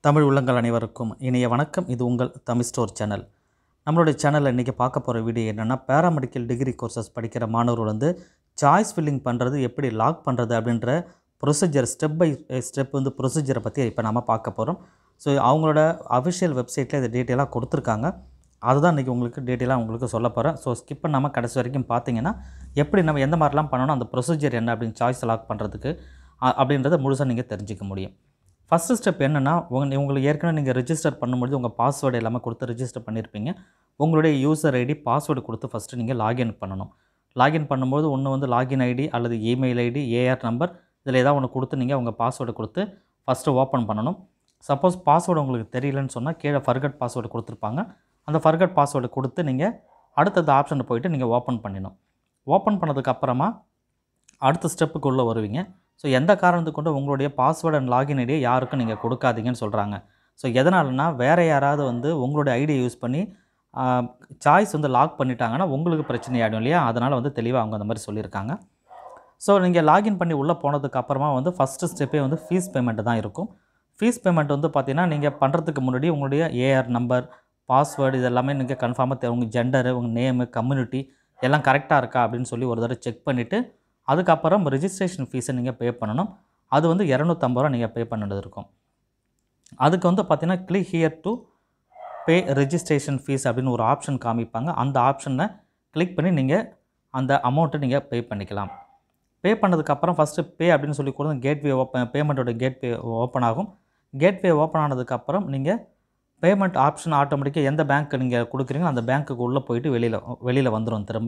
தமிழ் உள்ளங்கள் அனைவருக்கும் இனிய வணக்கம் இது உங்கள் தமிழ் ஸ்டோர் சேனல் நம்மளுடைய சேனலில் இன்றைக்கி பார்க்க போகிற வீடியோ என்னென்னா பேராமெடிக்கல் டிகிரி கோர்சஸ் படிக்கிற மாணவர்கள் வந்து சாய்ஸ் ஃபில்லிங் பண்ணுறது எப்படி லாக் பண்ணுறது அப்படின்ற ப்ரொசீஜர் ஸ்டெப் பை ஸ்டெப் வந்து ப்ரொசீஜரை பற்றி இப்போ நம்ம பார்க்க போகிறோம் ஸோ அவங்களோட அஃபிஷியல் வெப்சைட்டில் இதை டீட்டெயிலாக கொடுத்துருக்காங்க அதுதான் இன்றைக்கி உங்களுக்கு டீட்டெயிலாக உங்களுக்கு சொல்ல போகிறேன் ஸோ ஸ்கிப் பண்ணாமல் கடைசி வரைக்கும் பார்த்தீங்கன்னா எப்படி நம்ம எந்த மாதிரிலாம் பண்ணணும் அந்த ப்ரொசீஜர் என்ன அப்படின்னு சாய்ஸ் லாக் பண்ணுறதுக்கு அ- அப்படின்றத முழுசாக நீங்கள் தெரிஞ்சுக்க முடியும் ஃபஸ்ட்டு ஸ்டெப் என்னென்னா உங்க உங்களுக்கு ஏற்கனவே நீங்கள் ரெஜிஸ்டர் பண்ணும்பொழுது உங்கள் பாஸ்வேர்டு எல்லாமே கொடுத்து ரெஜிஸ்டர் பண்ணியிருப்பீங்க உங்களுடைய யூசர் ஐடி பாஸ்வேர்டு கொடுத்து ஃபஸ்ட்டு நீங்கள் லாகின் பண்ணணும் லாகின் பண்ணும்போது ஒன்று வந்து லாகின் ஐடி அல்லது இமெயில் ஐடி ஏஆர் நம்பர் இதில் ஏதாவது ஒன்று கொடுத்து நீங்கள் உங்கள் பாஸ்வேர்டு கொடுத்து ஃபஸ்ட்டு ஓப்பன் பண்ணணும் சப்போஸ் பாஸ்வேர்டு உங்களுக்கு தெரியலன்னு சொன்னால் கீழே ஃபர்கட் பாஸ்வேர்டு கொடுத்துருப்பாங்க அந்த ஃபர்கட் பாஸ்வேர்டு கொடுத்து நீங்கள் அடுத்தது ஆப்ஷனை போயிட்டு நீங்கள் ஓப்பன் பண்ணிடணும் ஓப்பன் பண்ணதுக்கு அப்புறமா அடுத்த ஸ்டெப்புக்கு உள்ளே வருவீங்க ஸோ எந்த காரணத்துக்கு கொண்டு உங்களுடைய பாஸ்வேர்டு அண்ட் லாகின் ஐடியை யாருக்கும் நீங்கள் கொடுக்காதீங்கன்னு சொல்கிறாங்க ஸோ எதனாலனா வேறு யாராவது வந்து உங்களுடைய ஐடியை யூஸ் பண்ணி சாய்ஸ் வந்து லாக் பண்ணிட்டாங்கன்னா உங்களுக்கு பிரச்சனை ஆகிடும் இல்லையா அதனால் வந்து தெளிவாக அவங்க அந்த மாதிரி சொல்லியிருக்காங்க ஸோ நீங்கள் லாகின் பண்ணி உள்ளே போனதுக்கு அப்புறமா வந்து ஃபஸ்ட்டு ஸ்டெப்பே வந்து ஃபீஸ் பேமெண்ட்டு தான் இருக்கும் ஃபீஸ் பேமெண்ட் வந்து பார்த்தீங்கன்னா நீங்கள் பண்ணுறதுக்கு முன்னாடி உங்களுடைய ஏஆர் நம்பர் பாஸ்வேர்டு இது எல்லாமே நீங்கள் கன்ஃபார்மாக தெ உங்கள் ஜெண்டரு உங்கள் நேமு கம்யூனிட்டி எல்லாம் கரெக்டாக இருக்கா அப்படின்னு சொல்லி ஒரு தடவை செக் பண்ணிவிட்டு அதுக்கப்புறம் ரெஜிஸ்ட்ரேஷன் ஃபீஸை நீங்கள் பே பண்ணணும் அது வந்து இரநூத்தம்பது ரூபா நீங்கள் பே பண்ணது இருக்கும் அதுக்கு வந்து பார்த்தீங்கன்னா click here to pay registration fees அப்படின்னு ஒரு ஆப்ஷன் காமிப்பாங்க அந்த ஆப்ஷனை கிளிக் பண்ணி நீங்கள் அந்த அமௌண்ட்டை நீங்கள் பே பண்ணிக்கலாம் பே பண்ணதுக்கப்புறம் ஃபஸ்ட்டு பே அப்படின்னு சொல்லி கொடுத்து கேட்வே ஓப்பன் பேமெண்ட்டோட கேட்வே ஓப்பன் ஆகும் கேட்வே ஓப்பன் ஆனதுக்கப்புறம் நீங்கள் பேமெண்ட் ஆப்ஷன் ஆட்டோமேட்டிக்காக எந்த பேங்க் நீங்கள் கொடுக்குறீங்களோ அந்த பேங்க்குக்கு உள்ளே போயிட்டு வெளியில் வெளியில் வந்துடும் திரும்ப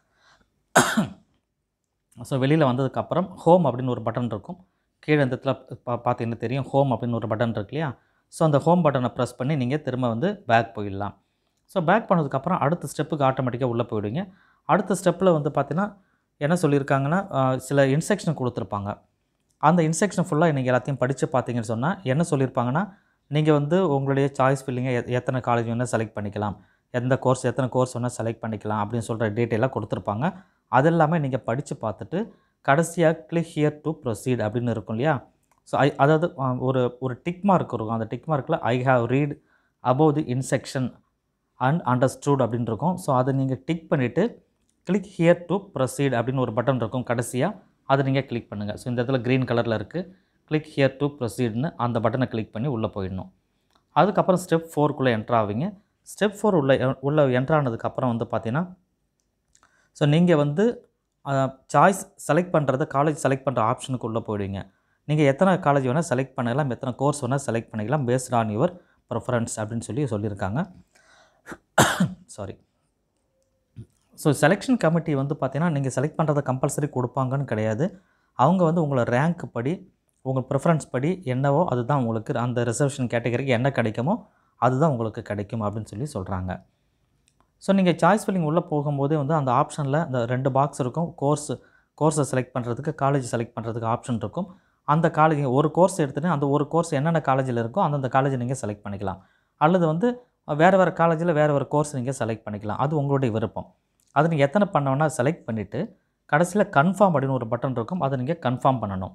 ஸோ வெளியில் வந்ததுக்கப்புறம் ஹோம் அப்படின்னு ஒரு பட்டன் இருக்கும் கீழே இந்த இடத்துல பா பார்த்தீங்கன்னா தெரியும் ஹோம் அப்படின்னு ஒரு பட்டன் இருக்கு இல்லையா ஸோ அந்த ஹோம் பட்டனை ப்ரெஸ் பண்ணி நீங்கள் திரும்ப வந்து பேக் போயிடலாம் ஸோ பேக் பண்ணதுக்கப்புறம் அடுத்த ஸ்டெப்புக்கு ஆட்டோமேட்டிக்காக உள்ளே போயிடுவீங்க அடுத்த ஸ்டெப்பில் வந்து பார்த்தீங்கன்னா என்ன சொல்லியிருக்காங்கன்னா ஆஹ், சில இன்ஸ்ட்ரக்ஷன் கொடுத்துருப்பாங்க அந்த இன்ஸ்ட்ரக்ஷன் ஃபுல்லாக நீங்கள் எல்லாத்தையும் படித்து பார்த்தீங்கன்னு சொன்னால் என்ன சொல்லியிருப்பாங்கன்னா நீங்கள் வந்து உங்களுடைய சாய்ஸ் ஃபில்லிங்கை எத்தனை காலேஜ் வேணால் செலக்ட் பண்ணிக்கலாம் எந்த கோர்ஸ் எத்தனை கோர்ஸ் வேணால் செலக்ட் பண்ணிக்கலாம் அப்படின்னு சொல்கிற டீட்டெயிலாக கொடுத்துருப்பாங்க அது எல்லாமே நீங்கள் படித்து பார்த்துட்டு கடைசியாக கிளிக் ஹியர் டு ப்ரொசீட் அப்படின்னு இருக்கும் இல்லையா ஸோ ஐ அதாவது ஆஹ், ஒரு ஒரு டிக் மார்க் இருக்கும் அந்த டிக் மார்க்கில் I have read above the instruction and understood அப்படின்னு இருக்கும் ஸோ அதை நீங்கள் டிக் பண்ணிவிட்டு கிளிக் ஹியர் டு ப்ரொசீட் அப்படின்னு ஒரு பட்டன் இருக்கும் கடைசியாக அதை நீங்கள் கிளிக் பண்ணுங்கள் ஸோ இந்த இடத்துல க்ரீன் கலரில் இருக்குது கிளிக் ஹியர் டு ப்ரொசீட்னு அந்த பட்டனை கிளிக் பண்ணி உள்ளே போயிடணும் அதுக்கப்புறம் ஸ்டெப் ஃபோருக்குள்ளே என்ட்ரு ஆவீங்க ஸ்டெப் ஃபோர் உள்ள உள்ளே என்ட்ரு ஆனதுக்கப்புறம் வந்து பார்த்தீங்கன்னா ஸோ நீங்கள் வந்து சாய்ஸ் செலக்ட் பண்ணுறது காலேஜ் செலக்ட் பண்ணுற ஆப்ஷனுக்கு உள்ளே போயிடுவீங்க நீங்கள் எத்தனை காலேஜ் வேணால் செலக்ட் பண்ணிக்கலாம் எத்தனை கோர்ஸ் வேணால் செலக்ட் பண்ணிக்கலாம் பேஸ்ட் ஆன் யுவர் ப்ரிஃபரன்ஸ் அப்படின்னு சொல்லி சொல்லியிருக்காங்க சாரி ஸோ செலெக்ஷன் கமிட்டி வந்து பார்த்தீங்கன்னா நீங்கள் செலக்ட் பண்ணுறதை கம்பல்சரி கொடுப்பாங்கன்னு கிடையாது அவங்க வந்து உங்களை ரேங்க் படி உங்கள் ப்ரிஃபரன்ஸ் படி என்னவோ அதுதான் உங்களுக்கு அந்த ரிசர்வேஷன் கேட்டகரிக்கு என்ன கிடைக்குமோ அதுதான் உங்களுக்கு கிடைக்கும் அப்படின்னு சொல்லி சொல்கிறாங்க ஸோ நீங்கள் சாய்ஸ் ஃபில்லிங் உள்ளே போகும்போதே வந்து அந்த ஆப்ஷனில் இந்த ரெண்டு பாக்ஸ் இருக்கும் கோர்ஸ் கோர்ஸை செலக்ட் பண்ணுறதுக்கு காலேஜ் செலக்ட் பண்ணுறதுக்கு ஆப்ஷன் இருக்கும் அந்த காலேஜ் ஒரு கோர்ஸ் எடுத்துகிட்டு அந்த ஒரு கோர்ஸ் என்னென்ன காலேஜில் இருக்கோ அந்தந்த காலேஜை நீங்கள் செலக்ட் பண்ணிக்கலாம் அல்லது வந்து வேறு வேறு காலேஜில் வேறு வேறு கோர்ஸ் நீங்கள் செலக்ட் பண்ணிக்கலாம் அது உங்களுடைய விருப்பம் அது நீங்கள் எத்தனை பண்ண வேணால் செலக்ட் பண்ணிவிட்டு கடைசியில் கன்ஃபார்ம் அப்படின்னு ஒரு பட்டன் இருக்கும் அதை நீங்கள் கன்ஃபார்ம் பண்ணணும்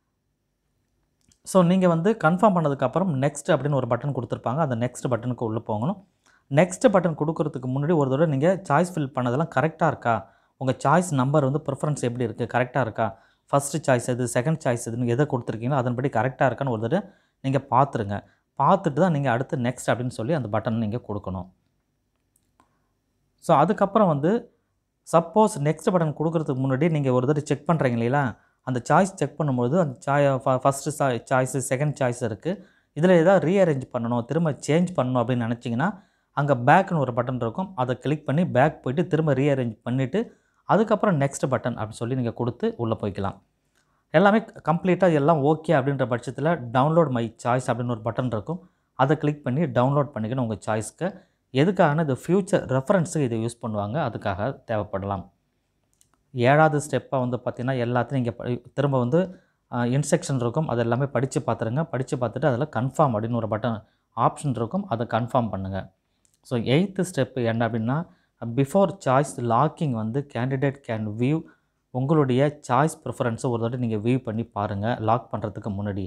ஸோ நீங்கள் வந்து கன்ஃபார்ம் பண்ணதுக்கப்புறம் நெக்ஸ்ட் அப்படின்னு ஒரு பட்டன் கொடுத்துருப்பாங்க அந்த நெக்ஸ்ட் பட்டனுக்கு உள்ளே போகணும் நெக்ஸ்ட் பட்டன் கொடுக்கறதுக்கு முன்னாடி ஒரு தடவை நீங்கள் சாய்ஸ் ஃபில் பண்ணதெல்லாம் கரெக்டாக இருக்கா உங்கள் சாய்ஸ் நம்பர் வந்து ப்ரிஃபரன்ஸ் எப்படி இருக்குது கரெக்டாக இருக்கா ஃபஸ்ட்டு சாய்ஸ் எது செகண்ட் சாய்ஸ் எதுன்னு எதை கொடுத்துருக்கீங்களோ அதன்படி கரெக்டாக இருக்கான்னு ஒரு தடவை நீங்கள் பார்த்துருங்க பார்த்துட்டு தான் நீங்கள் அடுத்து நெக்ஸ்ட் அப்படின்னு சொல்லி அந்த பட்டன் நீங்கள் கொடுக்கணும் ஸோ அதுக்கப்புறம் வந்து சப்போஸ் நெக்ஸ்ட் பட்டன் கொடுக்கறதுக்கு முன்னாடி நீங்கள் ஒரு தடவை செக் பண்ணுறீங்க இல்லைங்களா அந்த சாய்ஸ் செக் பண்ணும்போது அந்த சாய் ஃபஸ்ட்டு சாய்ஸு செகண்ட் சாய்ஸ் இருக்குது இதில் ஏதாவது ரீஅரேஞ்ச் பண்ணணும் திரும்ப சேஞ்ச் பண்ணணும் அப்படின்னு நினச்சிங்கன்னா அங்கே பேக்னு ஒரு பட்டன் இருக்கும் அதை கிளிக் பண்ணி பேக் போயிட்டு திரும்ப ரீஅரேஞ்ச் பண்ணிவிட்டு அதுக்கப்புறம் நெக்ஸ்ட் பட்டன் அப்படின்னு சொல்லி நீங்கள் கொடுத்து உள்ளே போய்க்கலாம் எல்லாமே கம்ப்ளீட்டாக எல்லாம் ஓகே அப்படின்ற பட்சத்தில் டவுன்லோட் மை சாய்ஸ் அப்படின்னு ஒரு பட்டன் இருக்கும் அதை கிளிக் பண்ணி டவுன்லோட் பண்ணிக்கணும் உங்கள் சாய்ஸ்க்கு எதுக்காகனா இது ஃப்யூச்சர் ரெஃபரன்ஸுக்கு இதை யூஸ் பண்ணுவாங்க அதுக்காக தேவைப்படலாம் ஏழாவது ஸ்டெப்பாக வந்து பார்த்திங்கன்னா எல்லாத்தையும் நீங்கள் திரும்ப வந்து இன்ஸ்ட்ரக்ஷன் இருக்கும் அது எல்லாமே படித்து பார்த்துருங்க படித்து பார்த்துட்டு அதில் கன்ஃபார்ம் அப்படின்னு ஒரு பட்டன் ஆப்ஷன் இருக்கும் அதை கன்ஃபார்ம் பண்ணுங்கள் ஸோ எயித்து ஸ்டெப்பு என்ன அப்படின்னா பிஃபோர் சாய்ஸ் லாக்கிங் வந்து கேண்டிடேட் கேன் வியூ உங்களுடைய சாய்ஸ் ப்ரிஃபரன்ஸை ஒரு தடவை நீங்கள் வியூ பண்ணி பாருங்கள் லாக் பண்ணுறதுக்கு முன்னாடி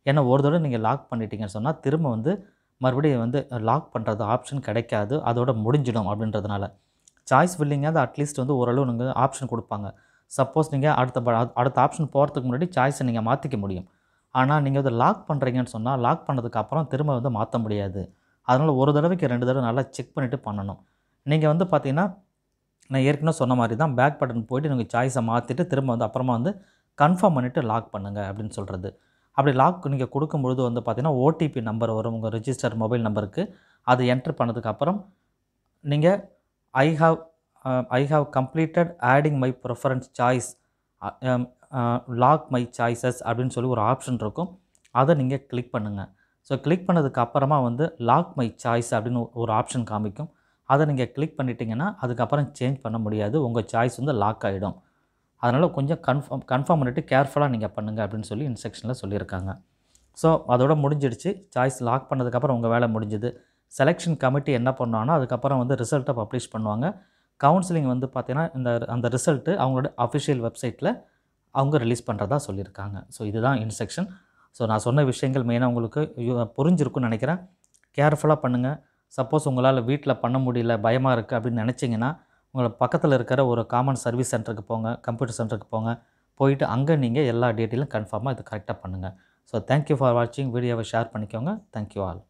ஏன்னா ஒரு தடவை நீங்கள் லாக் பண்ணிட்டீங்கன்னு சொன்னால் திரும்ப வந்து மறுபடியும் வந்து லாக் பண்ணுறது ஆப்ஷன் கிடைக்காது அதோட முடிஞ்சிடும் அப்படின்றதுனால சாய்ஸ் ஃபில்லிங்காவது அட்லீஸ்ட் வந்து ஓரளவு நீங்கள் ஆப்ஷன் கொடுப்பாங்க சப்போஸ் நீங்கள் அடுத்த ப- அடுத்த ஆப்ஷன் போகிறதுக்கு முன்னாடி சாய்ஸை நீங்கள் மாற்றிக்க முடியும் ஆனால் நீங்கள் வந்து லாக் பண்ணுறீங்கன்னு சொன்னால் லாக் பண்ணதுக்கு அப்புறம் திரும்ப வந்து மாற்ற முடியாது அதனால் ஒரு தடவைக்கு ரெண்டு தடவை நல்லா செக் பண்ணிவிட்டு பண்ணணும் நீங்கள் வந்து பார்த்தீங்கன்னா நான் ஏற்கனவே சொன்ன மாதிரி தான் பேக் பட்டன் போயிட்டு நீங்கள் சாய்ஸை மாற்றிட்டு திரும்ப வந்து அப்புறமா வந்து கன்ஃபார்ம் பண்ணிவிட்டு லாக் பண்ணுங்கள் அப்படின்னு சொல்கிறது அப்படி லாக் நீங்கள் கொடுக்கும்பொழுது வந்து பார்த்தீங்கன்னா ஓடிபி நம்பர் வரும் உங்கள் ரிஜிஸ்டர் மொபைல் நம்பருக்கு அது என்ட்ரு பண்ணதுக்கு அப்புறம் நீங்கள் I have I have completed adding my preference choice lock my choices அப்படின்னு சொல்லி ஒரு ஆப்ஷன் இருக்கும் அதை நீங்கள் கிளிக் பண்ணுங்கள் ஸோ கிளிக் பண்ணதுக்கு அப்புறமா வந்து லாக் மை சாய்ஸ் அப்படின்னு ஒரு ஆப்ஷன் காமிக்கும் அதை நீங்கள் கிளிக் பண்ணிட்டீங்கன்னா அதுக்கப்புறம் சேஞ்ச் பண்ண முடியாது உங்கள் சாய்ஸ் வந்து லாக் ஆகிடும் அதனால் கொஞ்சம் கன்ஃபார்ம் கன்ஃபார்ம் பண்ணிவிட்டு கேர்ஃபுல்லாக நீங்கள் பண்ணுங்கள் அப்படின்னு சொல்லி இன்ஸ்ட்ரக்ஷனில் சொல்லியிருக்காங்க ஸோ அதோட முடிஞ்சிடுச்சு சாய்ஸ் லாக் பண்ணதுக்கப்புறம் உங்கள் வேலை முடிஞ்சுது செலெக்ஷன் கமிட்டி என்ன பண்ணுவாங்கன்னா அதுக்கப்புறம் வந்து ரிசல்ட்டை பப்ளிஷ் பண்ணுவாங்க கவுன்சிலிங் வந்து பார்த்தீங்கன்னா இந்த அந்த ரிசல்ட்டு அவங்களோட அஃபிஷியல் வெப்சைட்டில் அவங்க ரிலீஸ் பண்ணுறதா சொல்லியிருக்காங்க ஸோ இதுதான் இன்ஸ்ட்ரக்ஷன் ஸோ நான் சொன்ன விஷயங்கள் மெயினாக உங்களுக்கு யு- புரிஞ்சிருக்கும்னு நினைக்கிறேன் கேர்ஃபுல்லாக பண்ணுங்கள் சப்போஸ் உங்களால் வீட்டில் பண்ண முடியல பயமாக இருக்குது அப்படின்னு நினச்சிங்கன்னா உங்களை பக்கத்தில் இருக்கிற ஒரு காமன் சர்வீஸ் சென்டருக்கு போங்க கம்ப்யூட்டர் சென்டருக்கு போங்க போயிட்டு அங்கே நீங்கள் எல்லா டீட்டெயிலும் கன்ஃபார்மாக இது கரெக்டாக பண்ணுங்கள் ஸோ தேங்க்யூ ஃபார் வாட்சிங் வீடியோவை ஷேர் பண்ணிக்கோங்க தேங்க்யூ ஆல்